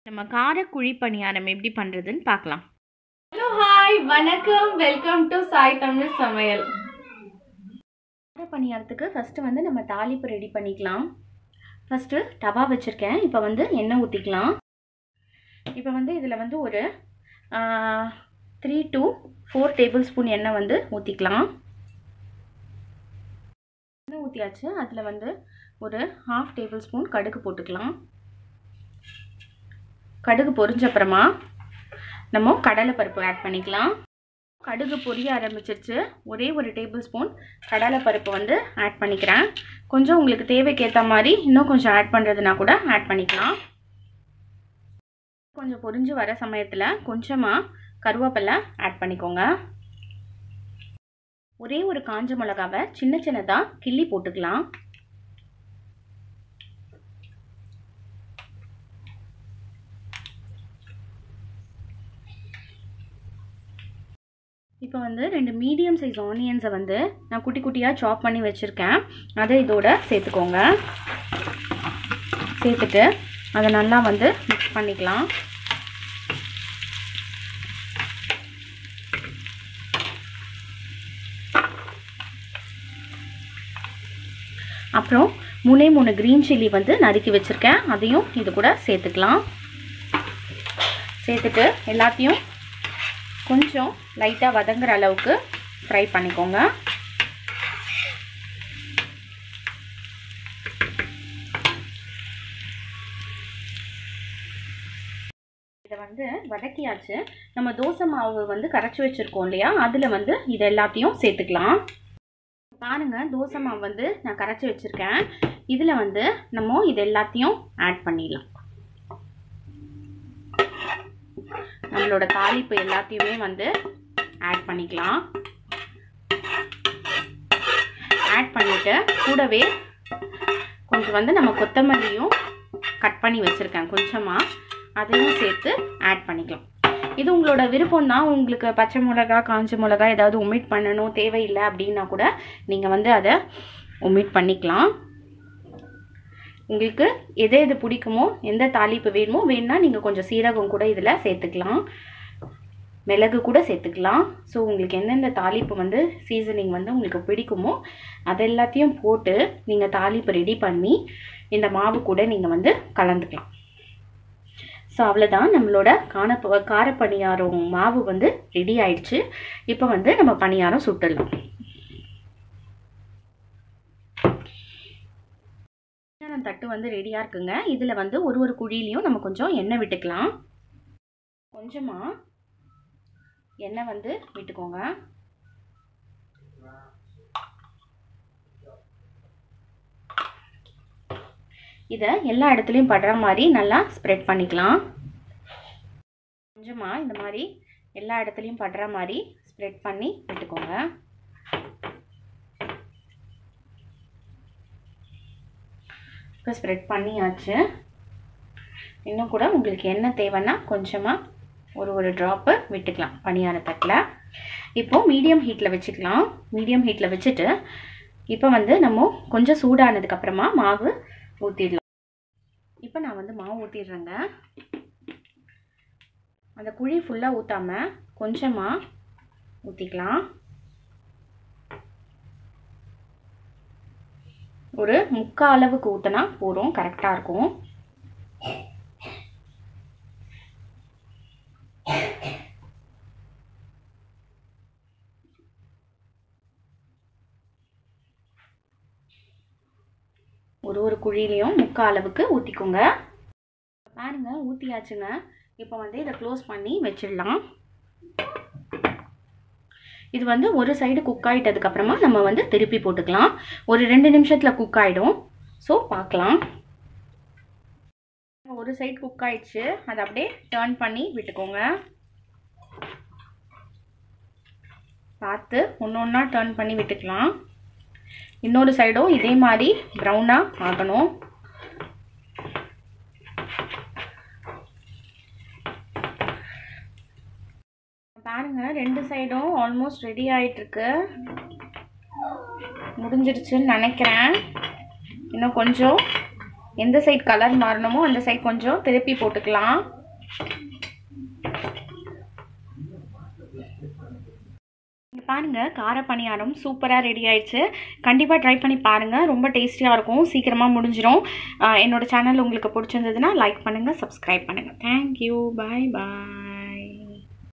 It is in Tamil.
நம்ம காரக்குழி பணியாரம் எப்படி பண்ணுறதுன்னு பார்க்கலாம் ஹலோ ஹாய் வணக்கம் வெல்கம் டு சாய் தமிழ் சமையல் கார பணியாரத்துக்கு ஃபஸ்ட்டு வந்து நம்ம தாளிப்பு ரெடி பண்ணிக்கலாம் ஃபஸ்ட்டு தவா வச்சுருக்கேன் இப்போ வந்து எண்ணெய் ஊற்றிக்கலாம் இப்போ வந்து இதில் வந்து ஒரு three to four table spoon எண்ணெய் வந்து ஊற்றிக்கலாம் எண்ணெய் ஊற்றியாச்சு அதில் வந்து ஒரு ஹாஃப் டேபிள் ஸ்பூன் கடுகு போட்டுக்கலாம் கடுகு பொரிஞ்ச அப்புறமா நம்ம கடலைப்பருப்பு ஆட் பண்ணிக்கலாம் கடுகு பொரிய ஆரம்பிச்சிருச்சு ஒரே ஒரு டேபிள் ஸ்பூன் கடலைப்பருப்பு வந்து ஆட் பண்ணிக்கிறேன் கொஞ்சம் உங்களுக்கு தேவைக்கேற்ற மாதிரி இன்னும் கொஞ்சம் ஆட் பண்ணுறதுனா கூட ஆட் பண்ணிக்கலாம் கொஞ்சம் பொரிஞ்சு வர சமயத்தில் கொஞ்சமாக கருவேப்பிலை ஆட் பண்ணிக்கோங்க ஒரே ஒரு காஞ்ச மிளகாவை சின்ன சின்னதாக கிள்ளி போட்டுக்கலாம் இப்போ வந்து ரெண்டு மீடியம் சைஸ் ஆனியன்ஸை வந்து நான் குட்டி குட்டியாக சாப் பண்ணி வச்சுருக்கேன் அதை இதோட சேர்த்துக்கோங்க சேர்த்துட்டு அதை நல்லா வந்து மிக்ஸ் பண்ணிக்கலாம் அப்புறம் மூணே மூணு க்ரீன் சில்லி வந்து நறுக்கி வச்சுருக்கேன் அதையும் இது கூட சேர்த்துக்கலாம் சேர்த்துட்டு எல்லாத்தையும் கொஞ்சம் லைட்டாக வதங்குற அளவுக்கு ஃப்ரை பண்ணிக்கோங்க இதை வந்து வதக்கியாச்சு நம்ம தோசை மாவு வந்து கரைச்சி வச்சுருக்கோம் இல்லையா அதில் வந்து இது எல்லாத்தையும் சேர்த்துக்கலாம் பாருங்கள் தோசை மாவு வந்து நான் கரைச்சி வச்சுருக்கேன் இதில் வந்து நம்ம இது எல்லாத்தையும் ஆட் பண்ணிடலாம் நம்மளோட தாளிப்பு எல்லாத்தையுமே வந்து ஆட் பண்ணிக்கலாம் ஆட் பண்ணிவிட்டு கூடவே கொஞ்சம் வந்து நம்ம கொத்தமல்லியும் கட் பண்ணி வச்சுருக்கேன் கொஞ்சமாக அதையும் சேர்த்து ஆட் பண்ணிக்கலாம் இது உங்களோட விருப்பம் தான் உங்களுக்கு பச்சை மிளகா காஞ்ச மிளகா ஏதாவது ஒமிட் பண்ணணும் தேவையில்லை அப்படின்னா கூட நீங்கள் வந்து அதை ஒமிட் பண்ணிக்கலாம் உங்களுக்கு எது எது பிடிக்குமோ எந்த தாளிப்பு வேணுமோ வேணும்னா நீங்கள் கொஞ்சம் சீரகம் கூட இதில் சேர்த்துக்கலாம் மிளகு கூட சேர்த்துக்கலாம் ஸோ உங்களுக்கு எந்தெந்த தாளிப்பு வந்து சீசனிங் வந்து உங்களுக்கு பிடிக்குமோ அது எல்லாத்தையும் போட்டு நீங்கள் தாளிப்பு ரெடி பண்ணி இந்த மாவு கூட நீங்கள் வந்து கலந்துக்கலாம் ஸோ அவ்வளோதான் நம்மளோட காண கார பணியாரம் மாவு வந்து ரெடி ஆயிடுச்சு இப்போ வந்து நம்ம பணியாரம் சுட்டுடலாம் பணியாரம் தட்டு வந்து ரெடியாக இருக்குங்க இதில் வந்து ஒரு ஒரு குழியிலையும் நம்ம கொஞ்சம் எண்ணெய் விட்டுக்கலாம் கொஞ்சமாக எண்ணெய் வந்து விட்டுக்கோங்க இதை எல்லா இடத்துலையும் படுற மாதிரி நல்லா ஸ்ப்ரெட் பண்ணிக்கலாம் கொஞ்சமாக இந்த மாதிரி எல்லா இடத்துலையும் படுற மாதிரி ஸ்ப்ரெட் பண்ணி விட்டுக்கோங்க இப்போ ஸ்ப்ரெட் பண்ணியாச்சு இன்னும் கூட உங்களுக்கு என்ன தேவைன்னா கொஞ்சமாக ஒரு ஒரு ட்ராப்பு விட்டுக்கலாம் பனியார தட்டில் இப்போது மீடியம் ஹீட்டில் வச்சுக்கலாம் மீடியம் ஹீட்டில் வச்சுட்டு இப்போ வந்து நம்ம கொஞ்சம் சூடானதுக்கப்புறமா மாவு ஊற்றிடலாம் இப்போ நான் வந்து மாவு ஊற்றிடுறேங்க அந்த குழி ஃபுல்லாக ஊற்றாமல் கொஞ்சமாக ஊற்றிக்கலாம் ஒரு முக்கால் அளவுக்கு ஊற்றினா போதும் கரெக்டாக இருக்கும் ஒரு ஒரு குழியிலையும் முக்கால் அளவுக்கு ஊற்றிக்கோங்க பாருங்க ஊற்றியாச்சுங்க இப்போ வந்து இதை க்ளோஸ் பண்ணி வச்சிடலாம் இது வந்து ஒரு சைடு குக் ஆகிட்டதுக்கப்புறமா நம்ம வந்து திருப்பி போட்டுக்கலாம் ஒரு ரெண்டு நிமிஷத்தில் குக் ஆகிடும் ஸோ பார்க்கலாம் ஒரு சைடு குக் ஆயிடுச்சு அதை அப்படியே டேர்ன் பண்ணி விட்டுக்கோங்க பார்த்து ஒன்று ஒன்றா டேர்ன் பண்ணி விட்டுக்கலாம் இன்னொரு சைடும் இதே மாதிரி ப்ரௌனாக ஆகணும் பாருங்க ரெண்டு சைடும் ஆல்மோஸ்ட் ரெடி ஆயிட்டிருக்கு முடிஞ்சிடுச்சுன்னு நினைக்கிறேன் இன்னும் கொஞ்சம் எந்த சைட் கலர் மாறணுமோ அந்த சைட் கொஞ்சம் திருப்பி போட்டுக்கலாம் இங்க பாருங்க கார பணியாரம் சூப்பராக ரெடி ஆயிடுச்சு கண்டிப்பாக ட்ரை பண்ணி பாருங்கள் ரொம்ப டேஸ்டியாக இருக்கும் சீக்கிரமாக முடிஞ்சிடும் ஆஹ் என்னோட சேனல் உங்களுக்கு பிடிச்சிருந்ததுன்னா லைக் பண்ணுங்கள் சப்ஸ்கிரைப் பண்ணுங்கள் தேங்க்யூ பாய் பாய்